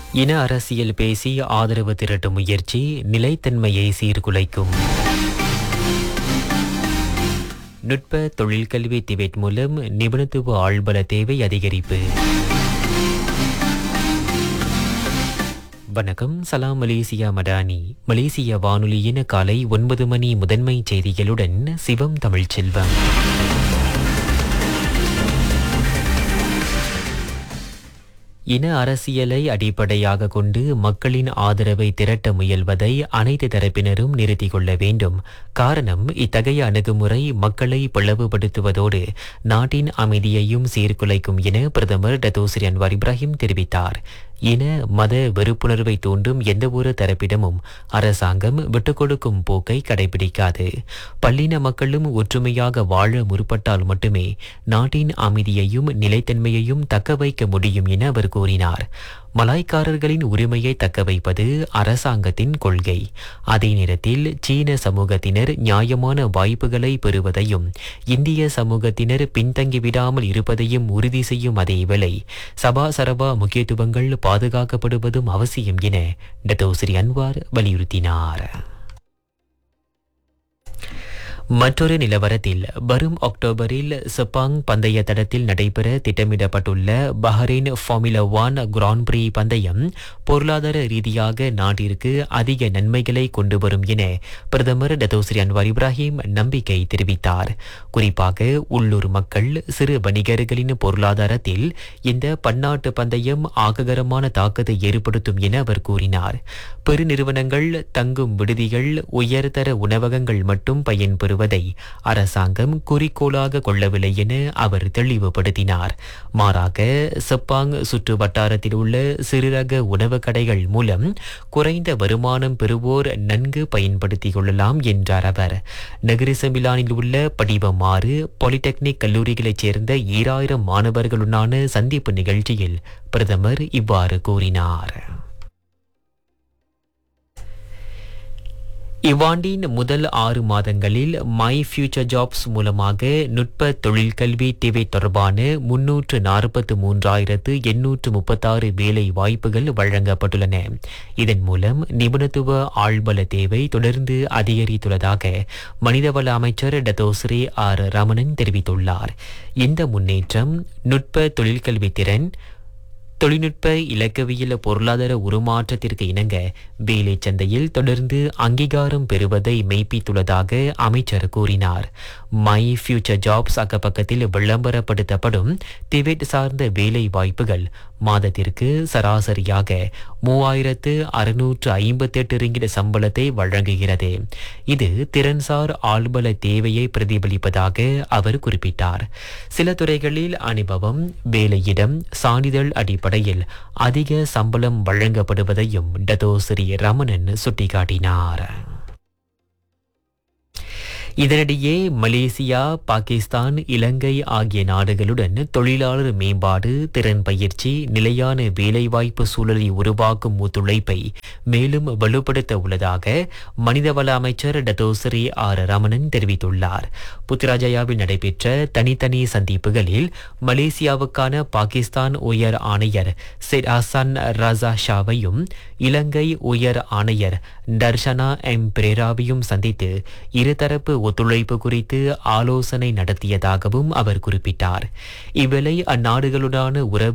இன அரசியல் பேசி ஆதரவு திரட்டும் முயற்சி நிலைத்தன்மையை சீர்குலைக்கும் நுட்ப தொழில்கல்வி திபெட் மூலம் நிபுணத்துவ ஆள்பல தேவை அதிகரிப்பு வணக்கம் சலாம் மலேசியா மடானி மலேசிய வானொலியின் காலை ஒன்பது மணி முதன்மை செய்திகளுடன் சிவம் தமிழ்ச்செல்வம் இன அரசியலை அடிப்படையாக கொண்டு மக்களின் ஆதரவை திரட்ட முயல்வதை அனைத்து தரப்பினரும் நிறுத்திக் கொள்ள வேண்டும் காரணம் இத்தகைய அணுகுமுறை மக்களை பிளவுபடுத்துவதோடு நாட்டின் அமைதியையும் சீர்குலைக்கும் என பிரதமர் டத்தோஸ்ரீ அன்வார் இப்ராஹிம் தெரிவித்தார் இன மத வெறுப்புணர்வை தூண்டும் எந்தவொரு தரப்பிடமும் அரசாங்கம் விட்டுக் கொடுக்கும் போக்கை கடைபிடிக்காது பல்லின மக்களும் ஒற்றுமையாக வாழ முற்பட்டால் மட்டுமே நாட்டின் அமைதியையும் நிலைத்தன்மையையும் தக்க வைக்க முடியும் என அவர் கூறினார் மலாய்க்காரர்களின் உரிமையை தக்க வைப்பது அரசாங்கத்தின் கொள்கை அதே நேரத்தில் சீன சமூகத்தினர் நியாயமான வாய்ப்புகளை பெறுவதையும் இந்திய சமூகத்தினர் பின்தங்கிவிடாமல் இருப்பதையும் உறுதி செய்யும் அதேவேளை சபா சரபா முக்கியத்துவங்கள் பாதுகாக்கப்படுவதும் அவசியம் என டத்தோஸ்ரீ அன்வார் வலியுறுத்தினார் மற்றொரு நிலவரத்தில் வரும் அக்டோபரில் செப்பாங் பந்தய தடத்தில் நடைபெற திட்டமிடப்பட்டுள்ள Bahrain formula one grand prix பந்தயம் பொருளாதார ரீதியாக நாட்டிற்கு அதிக நன்மைகளை கொண்டு வரும் என பிரதமர் டத்தோஸ்ரீ அன்வார் இப்ராஹிம் நம்பிக்கை தெரிவித்தார் குறிப்பாக உள்ளூர் மக்கள் சிறு வணிகர்களின் பொருளாதாரத்தில் இந்த பன்னாட்டு பந்தயம் ஆககரமான தாக்கத்தை ஏற்படுத்தும் என அவர் கூறினார் பெருநிறுவனங்கள் தங்கும் விடுதிகள் உயர்தர உணவகங்கள் மட்டும் பயன்பெறும் வருவதை அரசாங்கம் குறிக்கோளாக கொள்ளவில்லை என அவர் தெளிவுபடுத்தினார் மாறாக செப்பாங் சுற்று வட்டாரத்தில் உள்ள சிறுரக உணவு கடைகள் மூலம் குறைந்த வருமானம் பெறுவோர் நன்கு பயன்படுத்திக் கொள்ளலாம் என்றார் அவர் நகரிசமிலானில் உள்ள படிவம் ஆறு பாலிடெக்னிக் கல்லூரிகளைச் சேர்ந்த ஈராயிரம் மாணவர்களுடனான சந்திப்பு நிகழ்ச்சியில் பிரதமர் இவ்வாறு கூறினார் இவ்வாண்டின் முதல் ஆறு மாதங்களில் மை ஃபியூச்சர் ஜாப்ஸ் மூலமாக நுட்ப தொழில்கல்வி தேவை தொடர்பான முன்னூற்று நாற்பத்து மூன்றாயிரத்து எண்ணூற்று முப்பத்தாறு வேலை வாய்ப்புகள் வழங்கப்பட்டுள்ளன இதன் மூலம் நிபுணத்துவ ஆழ்பல தேவை தொடர்ந்து அதிகரித்துள்ளதாக மனிதவள அமைச்சர் டத்தோஸ்ரீ ஆர் ரமணன் தெரிவித்துள்ளார் இந்த முன்னேற்றம் நுட்ப தொழில்கல்வி திறன் தொழில்நுட்ப இலக்கவியல் பொருளாதார உருமாற்றத்திற்கு இணங்க வேலை சந்தையில் தொடர்ந்து அங்கீகாரம் பெறுவதை மெய்ப்பித்துள்ளதாக அமைச்சர் கூறினார் மை ஃபியூச்சர் ஜாப்ஸ் அக்கப்பக்கத்தில் விளம்பரப்படுத்தப்படும் திபெட் சார்ந்த வேலை வாய்ப்புகள் மாதத்திற்கு சராசரியாக மூவாயிரத்து அறுநூற்று ஐம்பத்தெட்டு ரிங்கிட சம்பளத்தை வழங்குகிறது இது திறன்சார் ஆள்பல தேவையை பிரதிபலிப்பதாக அவர் குறிப்பிட்டார் சில துறைகளில் அனுபவம் வேலையிடம் சான்றிதழ் அடிப்படையில் அதிக சம்பளம் வழங்கப்படுவதையும் டதோஸ்ரீ ரமணன் சுட்டிக்காட்டினார் இதனிடையே மலேசியா பாகிஸ்தான் இலங்கை ஆகிய நாடுகளுடன் தொழிலாளர் மேம்பாடு திறன் பயிற்சி நிலையான வேலைவாய்ப்பு சூழலை உருவாக்கும் ஒத்துழைப்பை மேலும் வலுப்படுத்த உள்ளதாக மனிதவள அமைச்சர் டத்தோஸ்ரீ ஆர் ரமணன் தெரிவித்துள்ளார் புத்ராஜயாவில் நடைபெற்ற தனித்தனி சந்திப்புகளில் மலேசியாவுக்கான பாகிஸ்தான் உயர் ஆணையர் செட் ஹசன் ரசா ஷாவையும் இலங்கை உயர் ஆணையர் டர்ஷனா எம் பிரேராவையும் சந்தித்து இருதரப்பு ஒத்துழைப்பு குறித்து ஆலோசனை நடத்தியதாகவும் அவர் குறிப்பிட்டார் இவ்வேளை அந்நாடுகளுடான உறவு